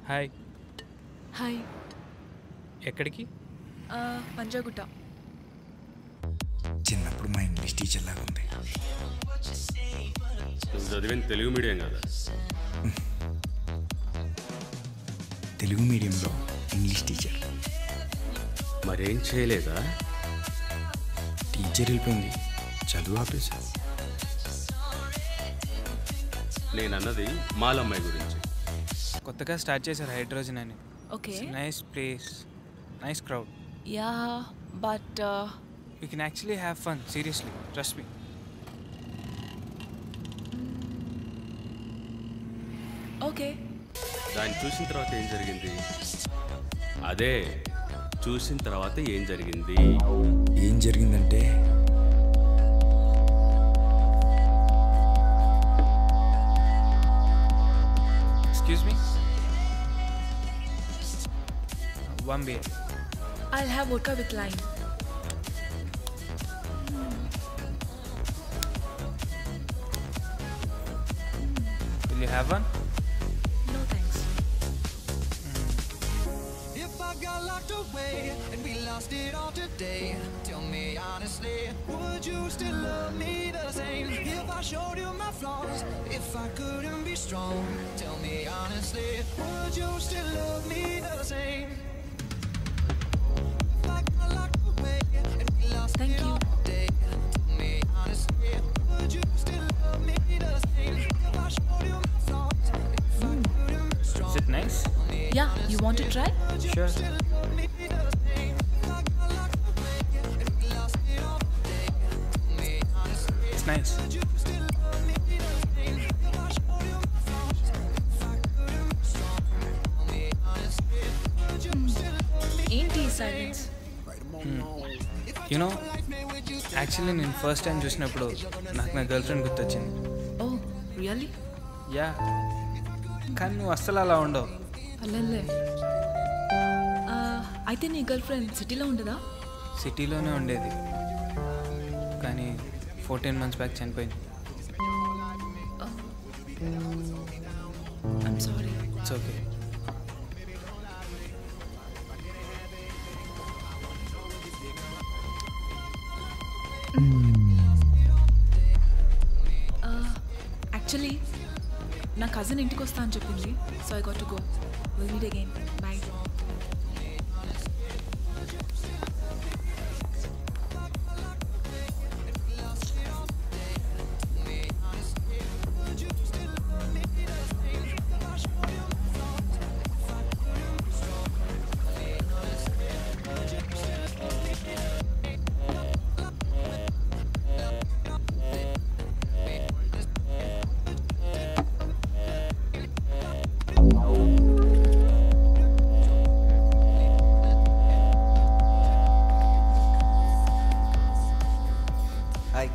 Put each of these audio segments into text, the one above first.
Hi hi ఎక్కడికి ఆ, పంజాగుట్ట చిన్నప్పుడు మా ఇంగ్లీష్ టీచర్ లాగా ఉంది నువ్వు చదివిన తెలుగు మీడియం కదా తెలుగు మీడియంలో ఇంగ్లీష్ టీచర్ మరేం చేయలేదా టీచర్ వెళ్ళిపోయింది చదువు ఆపేశారు నేను అన్నది మాలమ్మాయి గురించి కొత్తగా స్టార్ట్ చేశారు హైడ్రోజన్ అని okay nice place nice crowd yeah but you can actually have fun seriously trust me okay దాన్ని చూసిన తర్వాత ఏం జరిగింది అదే చూసిన తర్వాత ఏం జరిగింది ఏం జరిగిందంటే excuse me one beer I have vodka with lime will you have one no thanks If I got locked away and we lost it all today, tell me honestly, would you still love me the same? If I showed you my flaws, if I couldn't be strong, tell me honestly, would you still love me the same? If I got locked away and we lost Thank it you. all today, tell me honestly, would you still love me the same? If I showed you my flaws, if I couldn't be strong, is it nice yeah you want try sure it's nice ఏంటి silence you know actually నేను first time చూసినప్పుడు నాకు నా girl friend గుర్తొచ్చింది ఓ really yeah కానీ నువ్వు అస్సలు అలా ఉండవు అల్లల్లే ఆ, అయితే నీ గర్ల్ ఫ్రెండ్ సిటీలో ఉండదా సిటీలోనే ఉండేది కానీ ఫోర్టీన్ మంత్స్ బ్యాక్ చనిపోయింది I'm sorry it's okay actually నా కజిన్ ఇంటికి వస్తా అని చెప్పింది so I got to go will meet again bye hi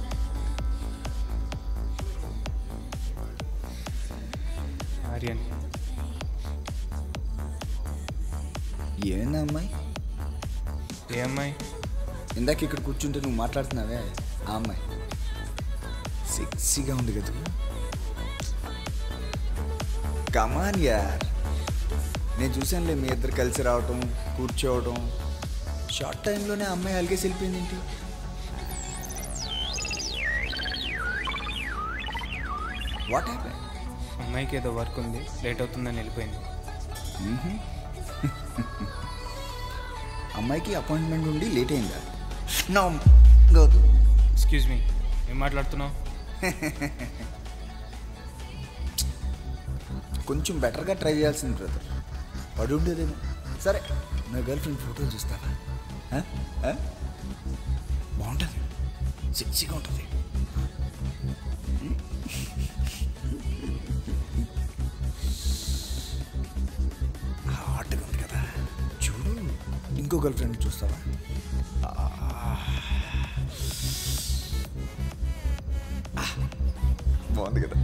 Aryan ఏమైందా అమ్మాయి ఏ అమ్మాయి ఇందాక ఇక్కడ కూర్చుంటే నువ్వు మాట్లాడుతున్నావే ఆ అమ్మాయి సెక్సీగా ఉంది కదా కమాన్ యార్ నేను చూశానులే మీ ఇద్దరు కలిసి రావటం కూర్చోవడం షార్ట్ టైంలోనే ఆ అమ్మాయి అలిగేసి వెళ్ళిపోయింది ఏంటి వాట్ హ్యాపెన్ అమ్మాయికి ఏదో వర్క్ ఉంది లేట్ అవుతుందని వెళ్ళిపోయింది అమ్మాయికి అపాయింట్మెంట్ ఉండి లేట్ అయిందా నో గౌతు ఎక్స్క్యూజ్ మీ ఏం మాట్లాడుతున్నావు కొంచెం బెటర్గా ట్రై చేయాల్సింది బ్రదర్ పడి ఉండేదేమో సరే నా గర్ల్ ఫ్రెండ్ ఫోటోలు చూస్తావా ఆ? ఆ? బాగుంటుంది సెక్సీగా ఉంటుంది హాట్గా ఉంది కదా చూడు ఇంకో గర్ల్ ఫ్రెండ్ చూస్తావా ఆ. ఆ. బాగుంది కదా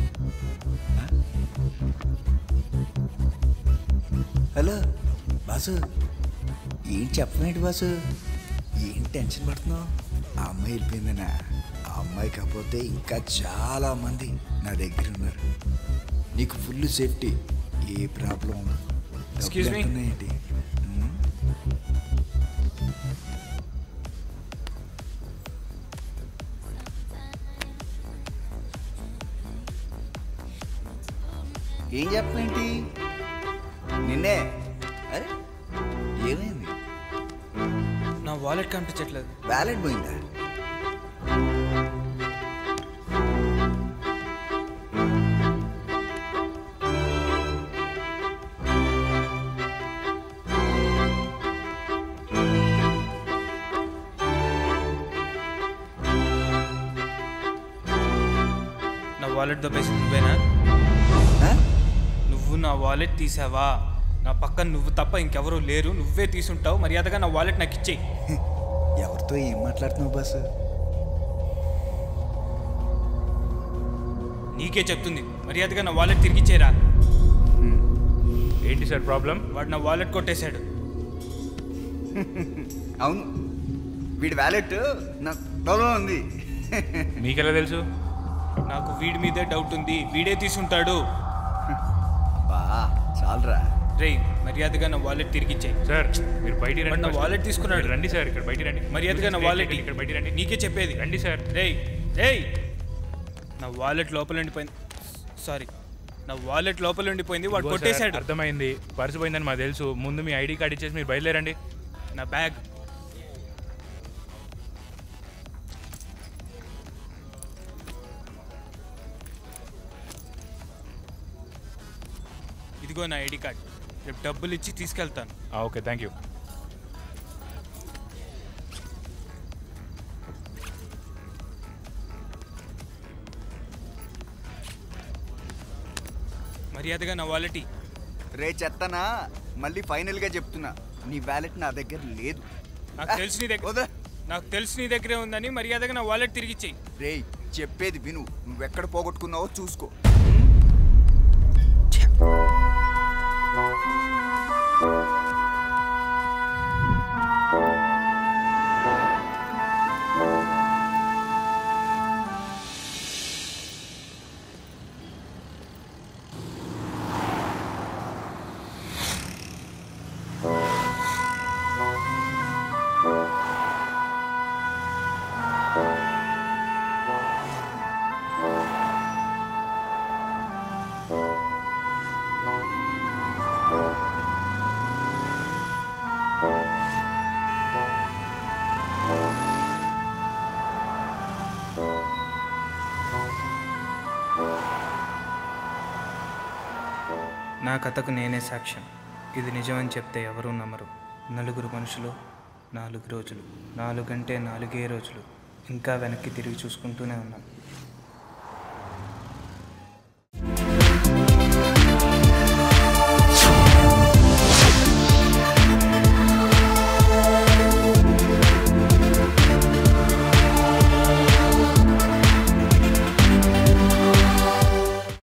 హలో బాసు ఏం చెప్పమేంటి బాసు ఏం టెన్షన్ పడుతున్నావు ఆ అమ్మాయి వెళ్ళిపోయిందనా ఆ అమ్మాయి కాకపోతే ఇంకా చాలా మంది నా దగ్గర ఉన్నారు నీకు ఫుల్ సేఫ్టీ ఏ ప్రాబ్లం Excuse me? ఏంటి ఏం చెప్పనేంటి నిన్నే అరే ఏమైంది నా వాలెట్ కనిపించట్లేదు వ్యాలెట్ పోయిందా నా వాలెట్ దొబ్బేసి నువ్వేనా ఆ? నువ్వు నా వాలెట్ తీసావా నా పక్కన నువ్వు తప్ప ఇంకెవరూ లేరు నువ్వే తీసుంటావు మర్యాదగా నా వాలెట్ నాకు ఇచ్చేయి ఎవరితో ఏం మాట్లాడుతున్నావు బాస్ నీకే చెప్తుంది మర్యాదగా నా వాలెట్ తిరిగి ఇచ్చేరా ఏంటి సార్ ప్రాబ్లం వాడు నా వాలెట్ కొట్టేశాడు అవును వీడి వ్యాలెట్ నా డోలో ఉంది మీకెలా తెలుసు నాకు వీడి మీదే డౌట్ ఉంది వీడే తీసుంటాడు బా చాలరా రేయ్ మర్యాదగా నా వాలెట్ తిరిగి ఇచ్చేయి సార్ మీరు బయటికి వాడు రండి నా first. wallet తీసుకున్నాడు. మీరు రండి సార్ ఇక్కడ బయటికి రండి మర్యాదగా నా Straight వాలెట్ ఇక్కడ బయటికి రండి నీకే చెప్పేది రండి సార్ రేయ్ రేయ్ నా వాలెట్ లోపల ఉండిపోయింది సారీ నా వాలెట్ లోపల ఉండిపోయింది వాడు ఇదిగో సార్, కొట్టేశాడు అర్థమైంది పర్సు పోయిందని మాకు తెలుసు ముందు మీ ఐడి కార్డ్ ఇచ్చేసి మీరు బయలుదేరండి నా బ్యాగ్ ఇదిగో నా ఐడి కార్డ్ రేపు డబ్బులు ఇచ్చి తీసుకెళ్తాను ఆ, ఓకే థ్యాంక్ యూ మర్యాదగా నా వాలెట్ రే చెత్తనా మళ్ళీ ఫైనల్గా చెప్తున్నా నీ వ్యాలెట్ నా దగ్గర లేదు నాకు తెలుసు నీ దగ్గర వదరా. నాకు తెలుసు నీ దగ్గరే ఉందని మర్యాదగా నా వాలెట్ తిరిగి ఇచ్చేయి రేయ్ చెప్పేది విను నువ్వెక్కడ పోగొట్టుకున్నావో చూసుకో నా కథకు నేనే సాక్ష్యం ఇది నిజమని చెప్తే ఎవరూ నమ్మరు నలుగురు మనుషులు నాలుగు రోజులు నాలుగంటే నాలుగే రోజులు ఇంకా వెనక్కి తిరిగి చూసుకుంటూనే ఉన్నాం